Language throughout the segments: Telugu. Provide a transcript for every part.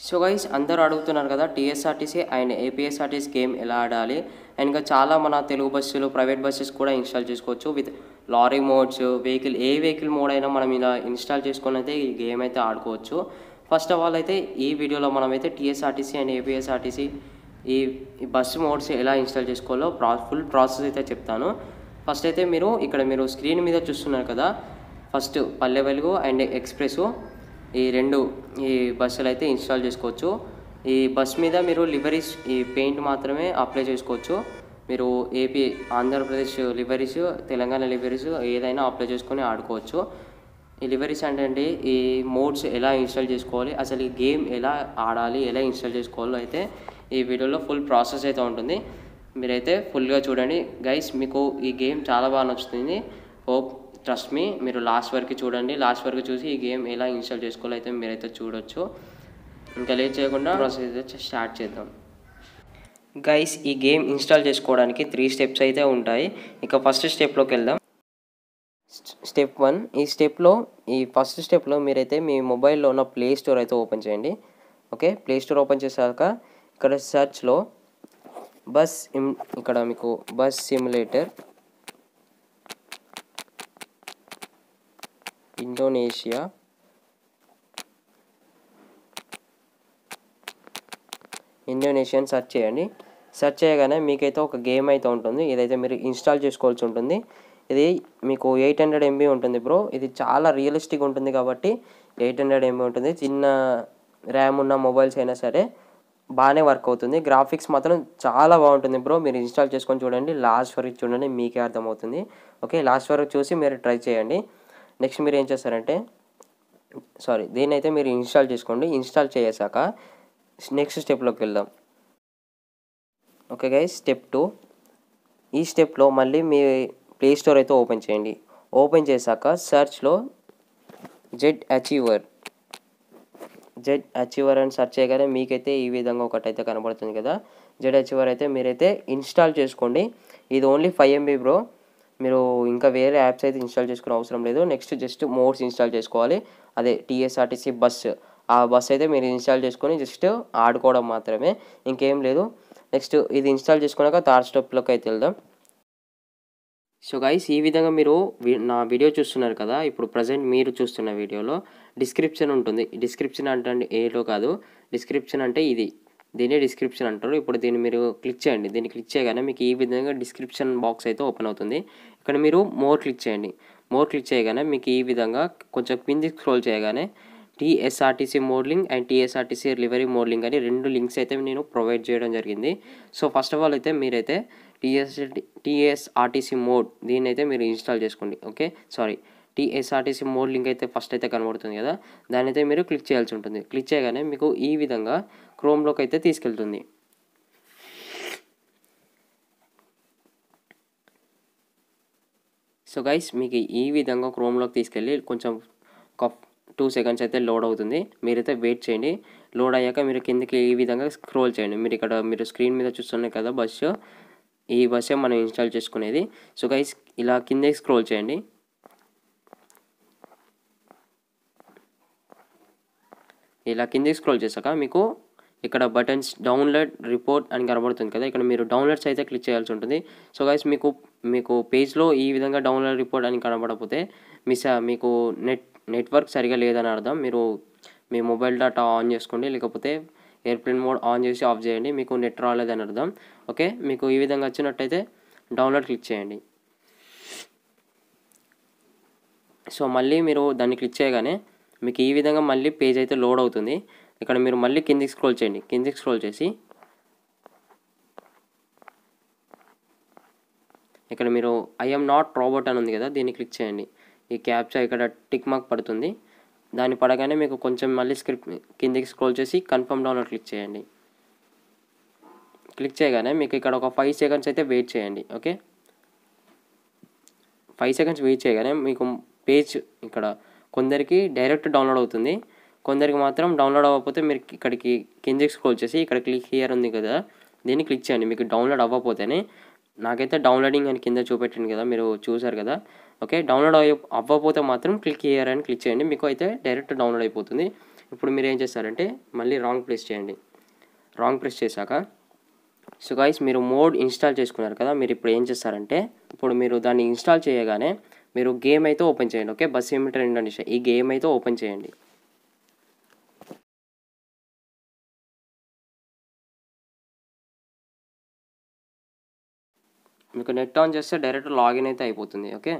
సో గైస్ అందరూ అడుగుతున్నారు కదా టీఎస్ఆర్టీసీ అండ్ ఏపీఎస్ఆర్టీసీ గేమ్ ఎలా ఆడాలి అండ్ ఇంకా చాలా మన తెలుగు బస్సులు ప్రైవేట్ బస్సెస్ కూడా ఇన్స్టాల్ చేసుకోవచ్చు విత్ లారీ మోడ్స్ వెహికల్ ఏ వెహికల్ మోడ్ అయినా మనం ఇలా ఇన్స్టాల్ చేసుకొని అయితే ఈ గేమ్ అయితే ఆడుకోవచ్చు ఫస్ట్ ఆఫ్ ఆల్ అయితే ఈ వీడియోలో మనమైతే టీఎస్ఆర్టీసీ అండ్ ఏపీఎస్ఆర్టీసీ ఈ ఈ బస్సు మోడ్స్ ఎలా ఇన్స్టాల్ చేసుకోవాలో ప్రా ఫుల్ ప్రాసెస్ అయితే చెప్తాను ఫస్ట్ అయితే మీరు ఇక్కడ మీరు స్క్రీన్ మీద చూస్తున్నారు కదా ఫస్ట్ పల్లె వెలుగు అండ్ ఎక్స్ప్రెస్ ఈ రెండు ఈ బస్సులు అయితే ఇన్స్టాల్ చేసుకోవచ్చు ఈ బస్ మీద మీరు లివరీస్ ఈ పెయింట్ మాత్రమే అప్లై చేసుకోవచ్చు మీరు AP Andhra Pradesh liveries Telangana liveries ఏదైనా అప్లై చేసుకొని ఆడుకోవచ్చు ఈ లివరీస్ అంటే అండి ఈ మోడ్స్ ఎలా ఇన్స్టాల్ చేసుకోవాలి అసలు ఈ గేమ్ ఎలా ఆడాలి ఎలా ఇన్స్టాల్ చేసుకోవాలో అయితే ఈ వీడియోలో ఫుల్ ప్రాసెస్ అయితే ఉంటుంది మీరైతే ఫుల్గా చూడండి గైస్ మీకు ఈ గేమ్ చాలా బాగా నచ్చుతుంది హోప్ ట్రస్ట్ మీ మీరు లాస్ట్ వరకు చూడండి లాస్ట్ వరకు చూసి ఈ గేమ్ ఎలా ఇన్స్టాల్ చేసుకోవాలో అయితే మీరైతే చూడొచ్చు ఇంకా లేట్ చేయకుండా ప్రాసెస్ అయితే స్టార్ట్ చేద్దాం గైస్ ఈ గేమ్ ఇన్స్టాల్ చేసుకోవడానికి త్రీ స్టెప్స్ అయితే ఉంటాయి ఇక ఫస్ట్ స్టెప్లోకి వెళ్దాం స్టెప్ వన్ ఈ స్టెప్లో ఈ ఫస్ట్ స్టెప్లో మీరైతే మీ మొబైల్లో ఉన్న ప్లే స్టోర్ అయితే ఓపెన్ చేయండి ఓకే ప్లే స్టోర్ ఓపెన్ చేశాక ఇక్కడ సెర్చ్లో బస్ ఇమ్ ఇక్కడ మీకు bus simulator Indonesia Indonesian search చేయండి సెర్చ్ చేయగానే మీకైతే ఒక గేమ్ అయితే ఉంటుంది ఇదైతే మీరు ఇన్స్టాల్ చేసుకోవాల్సి ఉంటుంది ఇది మీకు ఎయిట్ హండ్రెడ్ ఎంబీ ఉంటుంది బ్రో ఇది చాలా రియలిస్టిక్ ఉంటుంది కాబట్టి ఎయిట్ హండ్రెడ్ ఎంబీ ఉంటుంది చిన్న ర్యామ్ ఉన్న మొబైల్స్ అయినా సరే బాగానే వర్క్ అవుతుంది గ్రాఫిక్స్ మాత్రం చాలా బాగుంటుంది బ్రో మీరు ఇన్స్టాల్ చేసుకొని చూడండి లాస్ట్ వరకు చూడండి మీకే అర్థమవుతుంది ఓకే లాస్ట్ వరకు చూసి మీరు ట్రై చేయండి నెక్స్ట్ మీరు ఏం చేస్తారంటే సారీ దీన్ని అయితే మీరు ఇన్స్టాల్ చేసుకోండి ఇన్స్టాల్ చేసాక నెక్స్ట్ స్టెప్లోకి వెళ్దాం ఓకే గైస్ స్టెప్ టూ ఈ స్టెప్లో మళ్ళీ మీ ప్లే స్టోర్ అయితే ఓపెన్ చేయండి ఓపెన్ చేశాక సెర్చ్లో జెడ్ అచీవర్ జెడ్ అచీవర్ అని సెర్చ్ చేయగానే మీకైతే ఈ విధంగా ఒకటైతే కనబడుతుంది కదా జెడ్ అచీవర్ అయితే మీరైతే ఇన్స్టాల్ చేసుకోండి ఇది ఓన్లీ ఫైవ్ ఎంబీ బ్రో మీరు ఇంకా వేరే యాప్స్ అయితే ఇన్స్టాల్ చేసుకునే అవసరం లేదు నెక్స్ట్ జస్ట్ మోడ్స్ ఇన్స్టాల్ చేసుకోవాలి అదే టీఎస్ఆర్టీసీ బస్ ఆ బస్ అయితే మీరు ఇన్స్టాల్ చేసుకొని జస్ట్ ఆడుకోవడం మాత్రమే ఇంకేం లేదు నెక్స్ట్ ఇది ఇన్స్టాల్ చేసుకున్నాక థర్డ్ స్టెప్లోకి అయితే వెళ్దాం సో గైస్ ఈ విధంగా మీరు నా వీడియో చూస్తున్నారు కదా ఇప్పుడు ప్రజెంట్ మీరు చూస్తున్న వీడియోలో డిస్క్రిప్షన్ ఉంటుంది డిస్క్రిప్షన్ అంటే ఏలో కాదు డిస్క్రిప్షన్ అంటే ఇది దీన్ని డిస్క్రిప్షన్ అంటారు ఇప్పుడు దీన్ని మీరు క్లిక్ చేయండి దీన్ని క్లిక్ చేయగానే మీకు ఈ విధంగా డిస్క్రిప్షన్ బాక్స్ అయితే ఓపెన్ అవుతుంది ఇక్కడ మీరు మోర్ క్లిక్ చేయండి మోర్ క్లిక్ చేయగానే మీకు ఈ విధంగా కొంచెం కింది స్క్రోల్ చేయగానే TSRTC modelling and TSRTC livery modelling అని రెండు లింక్స్ అయితే నేను ప్రొవైడ్ చేయడం జరిగింది సో ఫస్ట్ ఆఫ్ ఆల్ అయితే మీరైతే టీఎస్ టీఎస్ఆర్టీసీ మోడ్ దీన్ని అయితే మీరు ఇన్స్టాల్ చేసుకోండి okay sorry TSRTC mod link అయితే ఫస్ట్ అయితే కనబడుతుంది కదా దాన్ని అయితే మీరు క్లిక్ చేయాల్సి ఉంటుంది క్లిక్ చేయగానే మీకు ఈ విధంగా క్రోమ్లోకి అయితే తీసుకెళ్తుంది సో గైస్ మీకు ఈ విధంగా క్రోమ్లోకి తీసుకెళ్ళి కొంచెం ఒక టూ సెకండ్స్ అయితే లోడ్ అవుతుంది మీరైతే వెయిట్ చేయండి లోడ్ అయ్యాక మీరు కిందకి ఈ విధంగా స్క్రోల్ చేయండి మీరు ఇక్కడ మీరు స్క్రీన్ మీద చూస్తున్నారు కదా బస్సు ఈ బస్సే మనం ఇన్స్టాల్ చేసుకునేది సో గైస్ ఇలా కిందకి స్క్రోల్ చేయండి ఇలా కిందకి స్క్రోల్ చేశాక మీకు ఇక్కడ బటన్స్ డౌన్లోడ్ రిపోర్ట్ అని కనబడుతుంది కదా ఇక్కడ మీరు డౌన్లోడ్స్ అయితే క్లిక్ చేయాల్సి ఉంటుంది సో గైస్ మీకు మీకు పేజ్లో ఈ విధంగా డౌన్లోడ్ రిపోర్ట్ అని కనబడకపోతే మిస్ మీకు నెట్ నెట్వర్క్ సరిగా లేదని అర్థం మీరు మీ మొబైల్ డేటా ఆన్ చేసుకోండి లేకపోతే ఎయిర్ప్లేన్ మోడ్ ఆన్ చేసి ఆఫ్ చేయండి మీకు నెట్ రాలేదని అర్థం ఓకే మీకు ఈ విధంగా వచ్చినట్టయితే డౌన్లోడ్ క్లిక్ చేయండి సో మళ్ళీ మీరు దాన్ని క్లిక్ చేయగానే మీకు ఈ విధంగా మళ్ళీ పేజ్ అయితే లోడ్ అవుతుంది ఇక్కడ మీరు మళ్ళీ కిందికి స్క్రోల్ చేయండి కిందికి స్క్రోల్ చేసి ఇక్కడ మీరు ఐఎమ్ నాట్ రోబోట్ అని ఉంది కదా దీన్ని క్లిక్ చేయండి ఈ క్యాప్చా ఇక్కడ టిక్ మార్క్ పడుతుంది దాన్ని పడగానే మీకు కొంచెం మళ్ళీ స్క్రిప్ట్ కిందికి స్క్రోల్ చేసి కన్ఫర్మ్ డౌన్లోడ్ క్లిక్ చేయండి క్లిక్ చేయగానే మీకు ఇక్కడ ఒక ఫైవ్ సెకండ్స్ అయితే వెయిట్ చేయండి ఓకే ఫైవ్ సెకండ్స్ వెయిట్ చేయగానే మీకు పేజ్ ఇక్కడ కొందరికి డైరెక్ట్ డౌన్లోడ్ అవుతుంది కొందరికి మాత్రం డౌన్లోడ్ అవ్వకపోతే మీరు ఇక్కడికి కిందకి స్క్రోల్ చేసి ఇక్కడ క్లిక్ హియర్ ఉంది కదా దీన్ని క్లిక్ చేయండి మీకు డౌన్లోడ్ అవ్వకపోతేనే నాకైతే డౌన్లోడింగ్ అని కింద చూపెట్టింది కదా మీరు చూసారు కదా ఓకే డౌన్లోడ్ అయ్య అవ్వకపోతే మాత్రం క్లిక్ హియర్ అని క్లిక్ చేయండి మీకు అయితే డైరెక్ట్ డౌన్లోడ్ అయిపోతుంది ఇప్పుడు మీరు ఏం చేస్తారంటే మళ్ళీ రాంగ్ ప్రెస్ చేయండి రాంగ్ ప్రెస్ చేశాక సో గైస్ మీరు మోడ్ ఇన్స్టాల్ చేసుకున్నారు కదా మీరు ఇప్పుడు ఏం చేస్తారంటే ఇప్పుడు మీరు దాన్ని ఇన్స్టాల్ చేయగానే మీరు గేమ్ అయితే ఓపెన్ చేయండి ఓకే బస్ సిమిటర్ ఇండోనేషియా ఈ గేమ్ అయితే ఓపెన్ చేయండి మీకు నెట్ ఆన్ చేస్తే డైరెక్ట్ లాగిన్ అయితే అయిపోతుంది ఓకే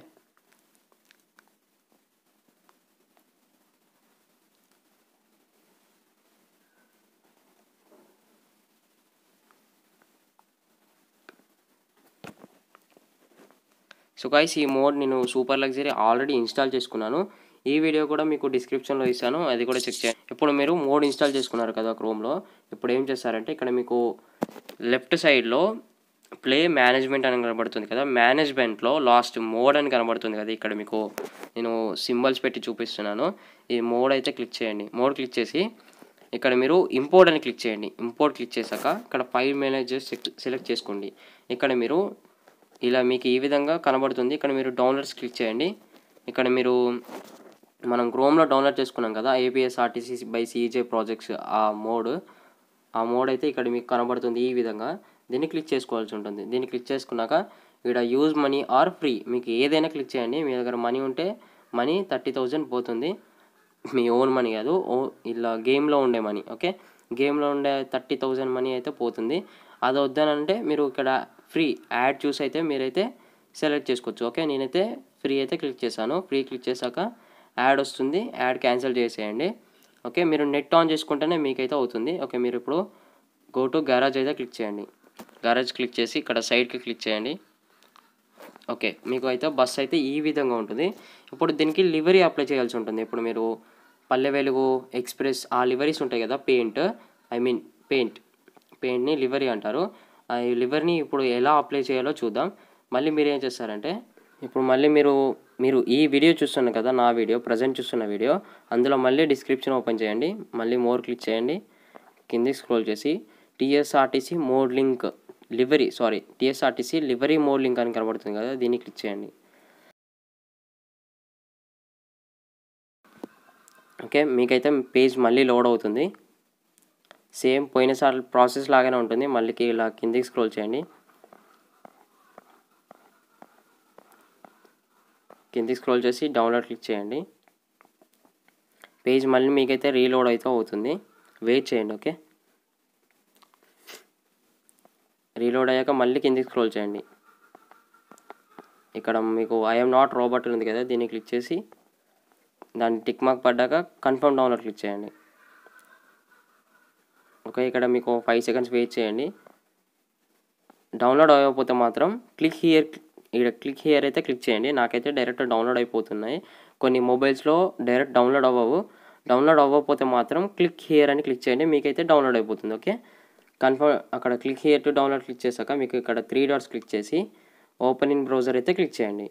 సో గైస్ ఈ మోడ్ నేను సూపర్ లగ్జరీ ఆల్రెడీ ఇన్స్టాల్ చేసుకున్నాను ఈ వీడియో కూడా మీకు డిస్క్రిప్షన్లో ఇస్తాను అది కూడా చెక్ చేయండి ఇప్పుడు మీరు మోడ్ ఇన్స్టాల్ చేసుకున్నారు కదా క్రోమ్లో ఇప్పుడు ఏం చేస్తారంటే ఇక్కడ మీకు లెఫ్ట్ సైడ్లో ప్లే మేనేజ్మెంట్ అని కనబడుతుంది కదా మేనేజ్మెంట్లో లాస్ట్ మోడ్ అని కనబడుతుంది కదా ఇక్కడ మీకు నేను సింబల్స్ పెట్టి చూపిస్తున్నాను ఈ మోడ్ అయితే క్లిక్ చేయండి మోడ్ క్లిక్ చేసి ఇక్కడ మీరు ఇంపోర్ట్ అని క్లిక్ చేయండి ఇంపోర్ట్ క్లిక్ చేశాక ఇక్కడ ఫైల్ మేనేజర్ సెలెక్ట్ చేసుకోండి ఇక్కడ మీరు ఇలా మీకు ఈ విధంగా కనబడుతుంది ఇక్కడ మీరు డౌన్లోడ్స్ క్లిక్ చేయండి ఇక్కడ మీరు మనం క్రోమ్లో డౌన్లోడ్ చేసుకున్నాం కదా APS RTC by CJ projects ఆ మోడ్ ఆ మోడ్ అయితే ఇక్కడ మీకు కనబడుతుంది ఈ విధంగా దీన్ని క్లిక్ చేసుకోవాల్సి ఉంటుంది దీన్ని క్లిక్ చేసుకున్నాక ఇక్కడ యూజ్ మనీ ఆర్ ఫ్రీ మీకు ఏదైనా క్లిక్ చేయండి మీ దగ్గర మనీ ఉంటే మనీ థర్టీ థౌజండ్ పోతుంది మీ ఓన్ మనీ కాదు ఓ ఇలా గేమ్లో ఉండే మనీ ఓకే గేమ్లో ఉండే థర్టీ థౌజండ్ మనీ అయితే పోతుంది అది వద్దనంటే మీరు ఇక్కడ ఫ్రీ యాడ్ చూసి అయితే మీరైతే సెలెక్ట్ చేసుకోవచ్చు ఓకే నేనైతే ఫ్రీ అయితే క్లిక్ చేశాను ఫ్రీ క్లిక్ చేశాక యాడ్ వస్తుంది యాడ్ క్యాన్సిల్ చేసేయండి ఓకే మీరు నెట్ ఆన్ చేసుకుంటేనే మీకైతే అవుతుంది ఓకే మీరు ఇప్పుడు గో టు గ్యారేజ్ అయితే క్లిక్ చేయండి గ్యారేజ్ క్లిక్ చేసి ఇక్కడ సైడ్కి క్లిక్ చేయండి ఓకే మీకు అయితే బస్ అయితే ఈ విధంగా ఉంటుంది ఇప్పుడు దీనికి లివరీ అప్లై చేయాల్సి ఉంటుంది ఇప్పుడు మీరు పల్లె వెలుగు ఎక్స్ప్రెస్ ఆ లివరీస్ ఉంటాయి కదా పెయింట్ ఐ మీన్ పెయింట్ పెయింట్ని లివరీ అంటారు ఆ లివరీని ఇప్పుడు ఎలా అప్లై చేయాలో చూద్దాం మళ్ళీ మీరు ఏం చేస్తారంటే ఇప్పుడు మళ్ళీ మీరు మీరు ఈ వీడియో చూస్తున్నారు కదా నా వీడియో ప్రజెంట్ చూస్తున్న వీడియో అందులో మళ్ళీ డిస్క్రిప్షన్ ఓపెన్ చేయండి మళ్ళీ మోర్ క్లిక్ చేయండి కిందికి స్క్రోల్ చేసి TSRTC mod link livery sorry TSRTC livery mod link అని కనబడుతుంది కదా దీన్ని క్లిక్ చేయండి ఓకే మీకైతే పేజ్ మళ్ళీ లోడ్ అవుతుంది సేమ్ పోయినసారి ప్రాసెస్ లాగానే ఉంటుంది మళ్ళీ ఇలా కిందికి స్క్రోల్ చేయండి కిందికి స్క్రోల్ చేసి డౌన్లోడ్ క్లిక్ చేయండి పేజ్ మళ్ళీ మీకైతే రీలోడ్ అయితే అవుతుంది వెయిట్ చేయండి ఓకే రీలోడ్ అయ్యాక మళ్ళీ కిందికి స్క్రోల్ చేయండి ఇక్కడ మీకు ఐఎమ్ నాట్ రోబోట్ ఉంది కదా దీన్ని క్లిక్ చేసి దాన్ని టిక్ మార్క్ పడ్డాక కన్ఫర్మ్ డౌన్లోడ్ క్లిక్ చేయండి ఓకే ఇక్కడ మీకు ఫైవ్ సెకండ్స్ వెయిట్ చేయండి డౌన్లోడ్ అవ్వకపోతే మాత్రం క్లిక్ హియర్ ఇక్కడ క్లిక్ హియర్ అయితే క్లిక్ చేయండి నాకైతే డైరెక్ట్ డౌన్లోడ్ అయిపోతున్నాయి కొన్ని మొబైల్స్లో డైరెక్ట్ డౌన్లోడ్ అవ్వవు డౌన్లోడ్ అవ్వకపోతే మాత్రం క్లిక్ హియర్ అని క్లిక్ చేయండి మీకైతే డౌన్లోడ్ అయిపోతుంది ఓకే కన్ఫర్మ్ అక్కడ click here to download click చేశాక మీకు ఇక్కడ త్రీ డాట్స్ క్లిక్ చేసి ఓపెన్ ఇన్ బ్రౌజర్ అయితే క్లిక్ చేయండి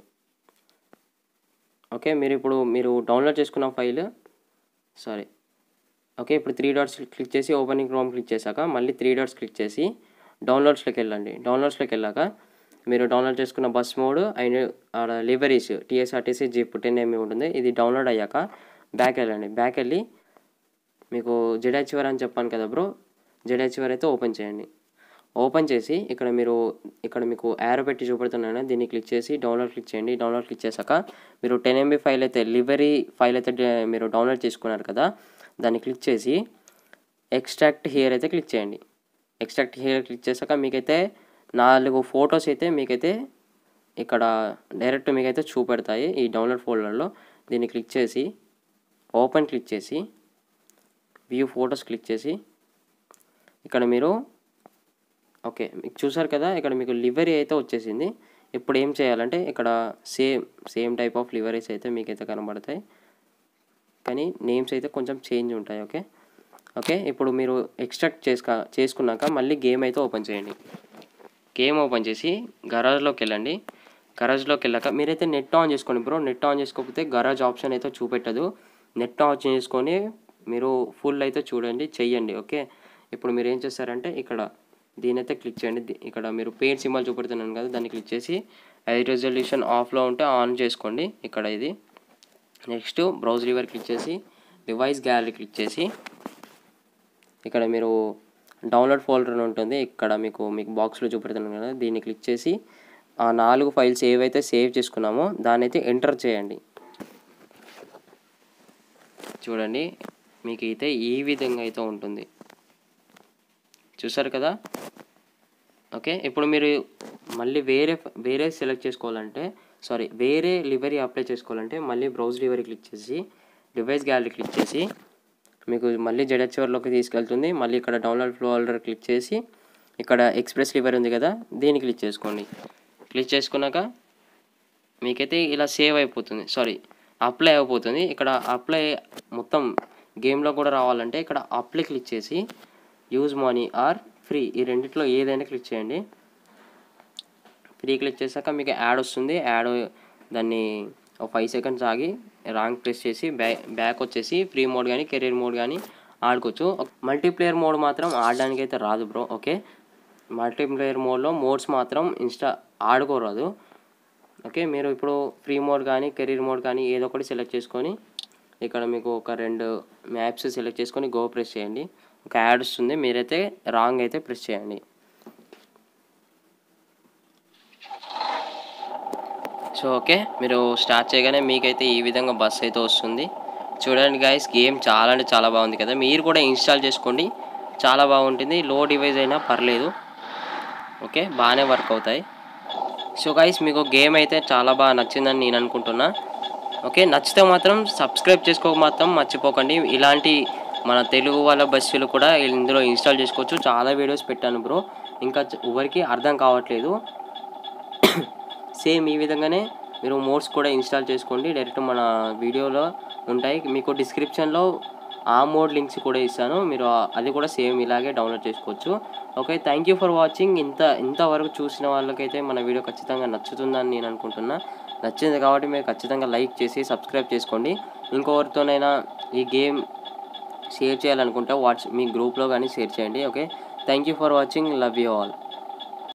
ఓకే మీరు ఇప్పుడు మీరు డౌన్లోడ్ చేసుకున్న ఫైల్ సారీ ఓకే ఇప్పుడు త్రీ డాట్స్ క్లిక్ చేసి ఓపెనింగ్ క్రోమ్ క్లిక్ చేశాక మళ్ళీ త్రీ డాట్స్ క్లిక్ చేసి డౌన్లోడ్స్లోకి వెళ్ళండి డౌన్లోడ్స్లోకి వెళ్ళాక మీరు డౌన్లోడ్ చేసుకున్న బస్ మోడ్ అండ్ ఆడ liveries TSRTC zip ten MB ఉంటుంది ఇది డౌన్లోడ్ అయ్యాక బ్యాక్ వెళ్ళండి బ్యాక్ వెళ్ళి మీకు జెడాచివర్ అని చెప్పాను కదా బ్రో జెడాచివర్ అయితే ఓపెన్ చేయండి ఓపెన్ చేసి ఇక్కడ మీరు ఇక్కడ మీకు యారో పెట్టి చూపెడుతున్నాను దీన్ని క్లిక్ చేసి డౌన్లోడ్ క్లిక్ చేయండి డౌన్లోడ్ క్లిక్ చేశాక మీరు టెన్ ఎంబీ ఫైల్ అయితే లివరీ ఫైల్ అయితే డ- మీరు డౌన్లోడ్ చేసుకున్నారు కదా దాన్ని క్లిక్ చేసి ఎక్స్ట్రాక్ట్ హియర్ అయితే క్లిక్ చేయండి ఎక్స్ట్రాక్ట్ హియర్ క్లిక్ చేశాక మీకైతే నాలుగు ఫొటోస్ అయితే మీకైతే ఇక్కడ డైరెక్ట్ మీకైతే చూపెడతాయి ఈ డౌన్లోడ్ ఫోల్డర్లో దీన్ని క్లిక్ చేసి ఓపెన్ క్లిక్ చేసి వ్యూ ఫొటోస్ క్లిక్ చేసి ఇక్కడ మీరు ఓకే మీకు చూసారు కదా ఇక్కడ మీకు లివరీ అయితే వచ్చేసింది ఇప్పుడు ఏం చేయాలంటే ఇక్కడ same same type of liveries అయితే మీకైతే కనబడతాయి కానీ నేమ్స్ అయితే కొంచెం చేంజ్ ఉంటాయి ఓకే ఓకే ఇప్పుడు మీరు ఎక్స్ట్రాక్ట్ చేసుక చేసుకున్నాక మళ్ళీ గేమ్ అయితే ఓపెన్ చేయండి గేమ్ ఓపెన్ చేసి గరాజ్లోకి వెళ్ళండి గరాజ్లోకి వెళ్ళాక మీరైతే నెట్ ఆన్ చేసుకోండి బ్రో నెట్ ఆన్ చేసుకోకపోతే గరాజ్ ఆప్షన్ అయితే చూపెట్టదు నెట్ ఆన్ చేసుకొని మీరు ఫుల్ అయితే చూడండి చెయ్యండి ఓకే ఇప్పుడు మీరు ఏం చేస్తారంటే ఇక్కడ దీని అయితే క్లిక్ చేయండి ది- ఇక్కడ మీరు పెయింట్ సింబల్ చూపెడుతున్నాను కదా దాన్ని క్లిక్ చేసి హై రెజల్యూషన్ ఆఫ్లో ఉంటే ఆన్ చేసుకోండి ఇక్కడ ఇది నెక్స్ట్ బ్రౌజ్ రివర్ క్లిక్ చేసి డివైస్ గ్యాలరీ క్లిక్ చేసి ఇక్కడ మీరు డౌన్లోడ్ ఫోల్డర్ అని ఉంటుంది ఇక్కడ మీకు మీకు బాక్స్లో చూపెడుతున్నాను కదా దీన్ని క్లిక్ చేసి ఆ నాలుగు ఫైల్స్ ఏవైతే సేవ్ చేసుకున్నామో దాన్ని అయితే ఎంటర్ చేయండి చూడండి మీకు అయితే ఈ విధంగా అయితే ఉంటుంది చూసారు కదా ఓకే ఇప్పుడు మీరు మళ్ళీ వేరే వేరే సెలెక్ట్ చేసుకోవాలంటే సారీ వేరే లివరీ అప్లై చేసుకోవాలంటే మళ్ళీ బ్రౌజ్ లివరీ క్లిక్ చేసి డివైస్ గ్యాలరీ క్లిక్ చేసి మీకు మళ్ళీ జెడ్హెచ్ఆర్లోకి తీసుకెళ్తుంది మళ్ళీ ఇక్కడ డౌన్లోడ్ ఫోల్డర్ క్లిక్ చేసి ఇక్కడ ఎక్స్ప్రెస్ లివర్ ఉంది కదా దీన్ని క్లిక్ చేసుకోండి క్లిక్ చేసుకున్నాక మీకైతే ఇలా సేవ్ అయిపోతుంది సారీ అప్లై అయిపోతుంది ఇక్కడ అప్లై మొత్తం గేమ్లో కూడా రావాలంటే ఇక్కడ అప్లై క్లిక్ చేసి యూజ్ మనీ ఆర్ ఫ్రీ ఈ రెండిట్లో ఏదైనా క్లిక్ చేయండి ఫ్రీ క్లిక్ చేశాక మీకు యాడ్ వస్తుంది యాడ్ దాన్ని ఒక ఫైవ్ సెకండ్స్ ఆగి రాంగ్ ప్రెస్ చేసి బ్యాక్ బ్యాక్ వచ్చేసి ఫ్రీ మోడ్ కానీ కెరీర్ మోడ్ కానీ ఆడుకోవచ్చు మల్టీప్లేయర్ మోడ్ మాత్రం ఆడడానికి అయితే రాదు బ్రో ఓకే మల్టీప్లేయర్ మోడ్లో మోడ్స్ మాత్రం ఇన్స్టా ఆడుకోరాదు ఓకే మీరు ఇప్పుడు ఫ్రీ మోడ్ కానీ కెరీర్ మోడ్ కానీ ఏదో ఒకటి సెలెక్ట్ చేసుకొని ఇక్కడ మీకు ఒక రెండు మ్యాప్స్ సెలెక్ట్ చేసుకొని గో ప్రెస్ చేయండి ఒక యాడ్ వస్తుంది మీరైతే రాంగ్ అయితే ప్రెస్ చేయండి సో ఓకే మీరు స్టార్ట్ చేయగానే మీకైతే ఈ విధంగా బస్ అయితే వస్తుంది చూడండి గైస్ గేమ్ చాలా అంటే చాలా బాగుంది కదా మీరు కూడా ఇన్స్టాల్ చేసుకోండి చాలా బాగుంటుంది లో డివైస్ అయినా పర్లేదు ఓకే బాగానే వర్క్ అవుతాయి సో గైస్ మీకు గేమ్ అయితే చాలా బాగా నచ్చిందని నేను అనుకుంటున్నా ఓకే నచ్చితే మాత్రం సబ్స్క్రైబ్ చేసుకోక మాత్రం మర్చిపోకండి ఇలాంటి మన తెలుగు వాళ్ళ బస్సులు కూడా ఇందులో ఇన్స్టాల్ చేసుకోవచ్చు చాలా వీడియోస్ పెట్టాను బ్రో ఇంకా చ- ఎవరికి అర్థం కావట్లేదు సేమ్ ఈ విధంగానే మీరు మోడ్స్ కూడా ఇన్స్టాల్ చేసుకోండి డైరెక్ట్ మన వీడియోలో ఉంటాయి మీకు డిస్క్రిప్షన్లో ఆ మోడ్ లింక్స్ కూడా ఇస్తాను మీరు ఆ- అది కూడా సేమ్ ఇలాగే డౌన్లోడ్ చేసుకోవచ్చు okay thank you for watching ఇంత ఇంతవరకు చూసిన వాళ్ళకైతే మన వీడియో ఖచ్చితంగా నచ్చుతుందని నేను అనుకుంటున్నా నచ్చింది కాబట్టి మీరు ఖచ్చితంగా లైక్ చేసి సబ్స్క్రైబ్ చేసుకోండి ఇంకొకరితోనైనా ఈ గేమ్ షేర్ చేయాలనుకుంటే వాట్స్ మీ గ్రూప్లో కానీ షేర్ చేయండి okay thank you for watching love you all